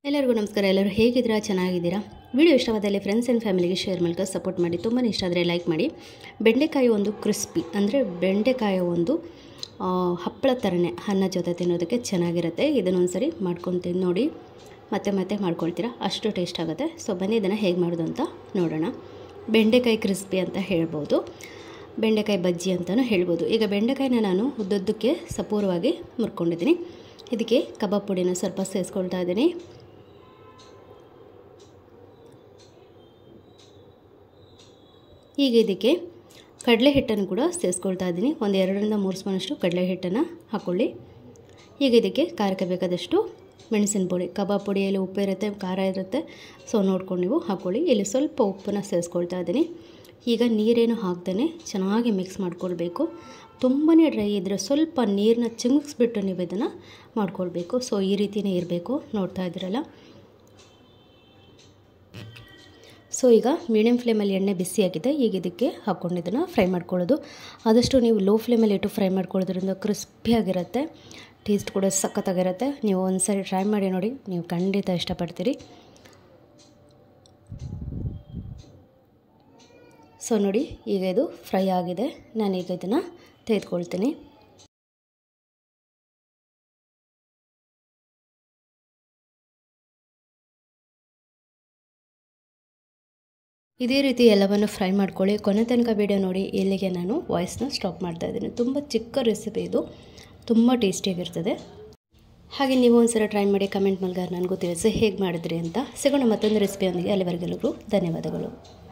ಎಲ್ಲರಿಗೂ ನಮಸ್ಕಾರ ಎಲ್ಲರೂ ಹೇಗಿದ್ದೀರಾ ಚೆನ್ನಾಗಿದ್ದೀರಾ ವಿಡಿಯೋ ಇಷ್ಟವಾದಲ್ಲಿ ಫ್ರೆಂಡ್ಸ್ ಆ್ಯಂಡ್ ಫ್ಯಾಮಿಲಿಗೆ ಶೇರ್ ಮೂಲಕ ಸಪೋರ್ಟ್ ಮಾಡಿ ತುಂಬಾ ಇಷ್ಟ ಆದರೆ ಲೈಕ್ ಮಾಡಿ ಬೆಂಡೆಕಾಯಿ ಒಂದು ಕ್ರಿಸ್ಪಿ ಅಂದರೆ ಬೆಂಡೆಕಾಯಿ ಒಂದು ಆ, ಹಪ್ಪಳ ಥರನೇ ಅನ್ನ ಜೊತೆ ತಿನ್ನೋದಕ್ಕೆ ಚೆನ್ನಾಗಿರುತ್ತೆ ಇದನ್ನೊಂದು ಸರಿ ಮಾಡ್ಕೊಂಡು ತಿಂದು ನೋಡಿ ಮತ್ತೆ ಮತ್ತೆ ಮಾಡ್ಕೊಳ್ತೀರಾ ಅಷ್ಟು ಟೇಸ್ಟ್ ಆಗುತ್ತೆ ಸೊ ಬನ್ನಿ ಇದನ್ನು ಹೇಗೆ ಮಾಡೋದು ಅಂತ ನೋಡೋಣ ಬೆಂಡೆಕಾಯಿ ಕ್ರಿಸ್ಪಿ ಅಂತ ಹೇಳ್ಬೋದು ಬೆಂಡೆಕಾಯಿ ಬಜ್ಜಿ ಅಂತಲೂ ಹೇಳ್ಬೋದು ಈಗ ಬೆಂಡೆಕಾಯಿನ ನಾನು ಉದ್ದುದ್ದಕ್ಕೆ ಸಪೂರವಾಗಿ ಮುರ್ಕೊಂಡಿದ್ದೀನಿ ಇದಕ್ಕೆ ಕಬಾಬ್ ಪುಡಿನ ಸ್ವಲ್ಪ ಸೇರಿಸ್ಕೊಳ್ತಾ ಇದ್ದೀನಿ ಈಗ ಇದಕ್ಕೆ ಕಡಲೆ ಹಿಟ್ಟನ್ನು ಕೂಡ ಸೇರಿಸ್ಕೊಳ್ತಾ ಇದ್ದೀನಿ ಒಂದು ಎರಡರಿಂದ ಮೂರು ಸ್ಪೂನಷ್ಟು ಕಡಲೆ ಹಿಟ್ಟನ್ನು ಹಾಕ್ಕೊಳ್ಳಿ ಈಗ ಇದಕ್ಕೆ ಖಾರಕ್ಕೆ ಬೇಕಾದಷ್ಟು ಮೆಣಸಿನ ಪುಡಿ ಕಬಾಬ್ ಪುಡಿಯಲ್ಲಿ ಉಪ್ಪು ಇರುತ್ತೆ ಖಾರ ಇರುತ್ತೆ ಸೊ ನೋಡ್ಕೊಂಡು ನೀವು ಹಾಕ್ಕೊಳ್ಳಿ ಇಲ್ಲಿ ಸ್ವಲ್ಪ ಉಪ್ಪನ್ನು ಸೇರಿಸ್ಕೊಳ್ತಾ ಇದ್ದೀನಿ ಈಗ ನೀರೇನು ಹಾಕ್ದೇ ಚೆನ್ನಾಗಿ ಮಿಕ್ಸ್ ಮಾಡ್ಕೊಳ್ಬೇಕು ತುಂಬಾ ಡ್ರೈ ಇದ್ದರೆ ಸ್ವಲ್ಪ ನೀರನ್ನ ಚಿಮುಕ್ಸ್ಬಿಟ್ಟು ನೀವು ಇದನ್ನು ಮಾಡ್ಕೊಳ್ಬೇಕು ಸೊ ಈ ರೀತಿಯೇ ಇರಬೇಕು ನೋಡ್ತಾ ಇದ್ದೀರಲ್ಲ ಸೊ ಈಗ ಮೀಡಿಯಮ್ ಫ್ಲೇಮಲ್ಲಿ ಎಣ್ಣೆ ಬಿಸಿಯಾಗಿದೆ ಈಗ ಇದಕ್ಕೆ ಹಾಕ್ಕೊಂಡು ಇದನ್ನು ಫ್ರೈ ಮಾಡ್ಕೊಳ್ಳೋದು ಆದಷ್ಟು ನೀವು ಲೋ ಫ್ಲೇಮಲ್ಲಿ ಇಟ್ಟು ಫ್ರೈ ಮಾಡ್ಕೊಳ್ಳೋದ್ರಿಂದ ಕ್ರಿಸ್ಪಿಯಾಗಿರುತ್ತೆ ಟೇಸ್ಟ್ ಕೂಡ ಸಖತ್ತಾಗಿರುತ್ತೆ ನೀವು ಒಂದು ಸರಿ ಟ್ರೈ ಮಾಡಿ ನೋಡಿ ನೀವು ಖಂಡಿತ ಇಷ್ಟಪಡ್ತೀರಿ ಸೊ ನೋಡಿ ಈಗ ಇದು ಫ್ರೈ ಆಗಿದೆ ನಾನೀಗ ಇದನ್ನು ತೆಗೆದುಕೊಳ್ತೀನಿ ಇದೇ ರೀತಿ ಎಲ್ಲವನ್ನು ಫ್ರೈ ಮಾಡ್ಕೊಳ್ಳಿ ಕೊನೆ ತನಕ ವಿಡಿಯೋ ನೋಡಿ ಇಲ್ಲಿಗೆ ನಾನು ವಾಯ್ಸ್ನ ಸ್ಟಾಪ್ ಮಾಡ್ತಾ ಇದ್ದೀನಿ ತುಂಬ ಚಿಕ್ಕ ರೆಸಿಪಿ ಇದು ತುಂಬ ಟೇಸ್ಟಿಯಾಗಿರ್ತದೆ ಹಾಗೆ ನೀವು ಒಂದ್ಸಲ ಟ್ರೈ ಮಾಡಿ ಕಮೆಂಟ್ ಮೂಲಕ ನನಗೂ ತಿಳಿಸಿ ಹೇಗೆ ಮಾಡಿದ್ರಿ ಅಂತ ಸಿಗೋಣ ಮತ್ತೊಂದು ರೆಸಿಪಿಯೊಂದಿಗೆ ಅಲ್ಲಿವರೆಗೆಲ್ಲರಿಗೂ ಧನ್ಯವಾದಗಳು